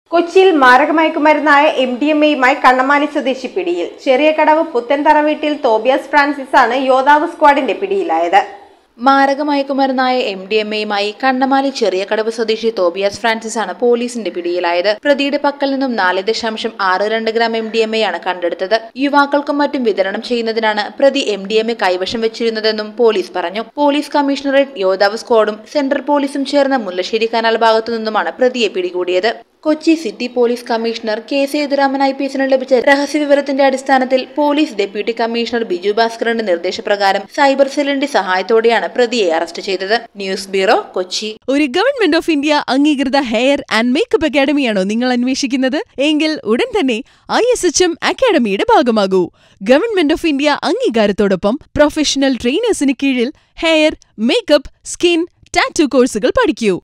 കൊച്ചിയിൽ മാരകമയക്കുമരുന്നായ M D M എയുമായി കണ്ണമാലി സ്വദേശി പിടിയിൽ ചെറിയ കടവ് പുത്തൻതറ വീട്ടിൽ തോബിയാസ് ഫ്രാൻസിസ് ആണ് യോദ്ധാവ് സ്ക്വാഡിന്റെ പിടിയിലായത് മാരകമയക്കുമരുന്നായ എം ഡി എം എയുമായി കണ്ണമാലി ചെറിയ കടവ് സ്വദേശി തോബിയാസ് ഫ്രാൻസിസ് ആണ് പോലീസിന്റെ പിടിയിലായത് പ്രതിയുടെ പക്കൽ നിന്നും നാല് ദശാംശം ആറ് രണ്ട് gram M D M A ആണ് കണ്ടെടുത്തത് യുവാക്കൾക്കും മറ്റും വിതരണം ചെയ്യുന്നതിനാണ് പ്രതി എം ഡി എം എ കൈവശം വെച്ചിരുന്നതെന്നും പോലീസ് പറഞ്ഞു പോലീസ് കമ്മീഷണറേറ്റ് യോദ്ധാവ് സ്ക്വാഡും സെൻട്രൽ പോലീസും ചേർന്ന മുല്ലശ്ശേരി കനാൽ ഭാഗത്തു നിന്നുമാണ് പ്രതിയെ പിടികൂടിയത് Kochi city police commissioner K Sethuraman I P എസിന് ലഭിച്ച രഹസ്യവിവരത്തിന്റെ അടിസ്ഥാനത്തിൽ പോലീസ് ഡെപ്യൂട്ടി കമ്മീഷണർ ബിജു ഭാസ്കറിന്റെ നിർദ്ദേശപ്രകാരം സൈബർ സെല്ലിന്റെ സഹായത്തോടെയാണ് പ്രതിയെ അറസ്റ്റ് ചെയ്തത് ന്യൂസ് ബ്യൂറോ കൊച്ചി ഒരു ഗവൺമെന്റ് ഓഫ് ഇന്ത്യ അംഗീകൃത ഹെയർ ആൻഡ് മേക്കപ്പ് അക്കാഡമിയാണോ നിങ്ങൾ അന്വേഷിക്കുന്നത് എങ്കിൽ ഉടൻ തന്നെ ഐ എസ് എച്ച് എം അക്കാഡമിയുടെ ഭാഗമാകൂ ഗവൺമെന്റ് ഓഫ് ഇന്ത്യ അംഗീകാരത്തോടൊപ്പം പ്രൊഫഷണൽ ട്രെയിനേഴ്സിന് കീഴിൽ ഹെയർ മേക്കപ്പ് സ്കിൻ ടാറ്റു കോഴ്സുകൾ പഠിക്കൂ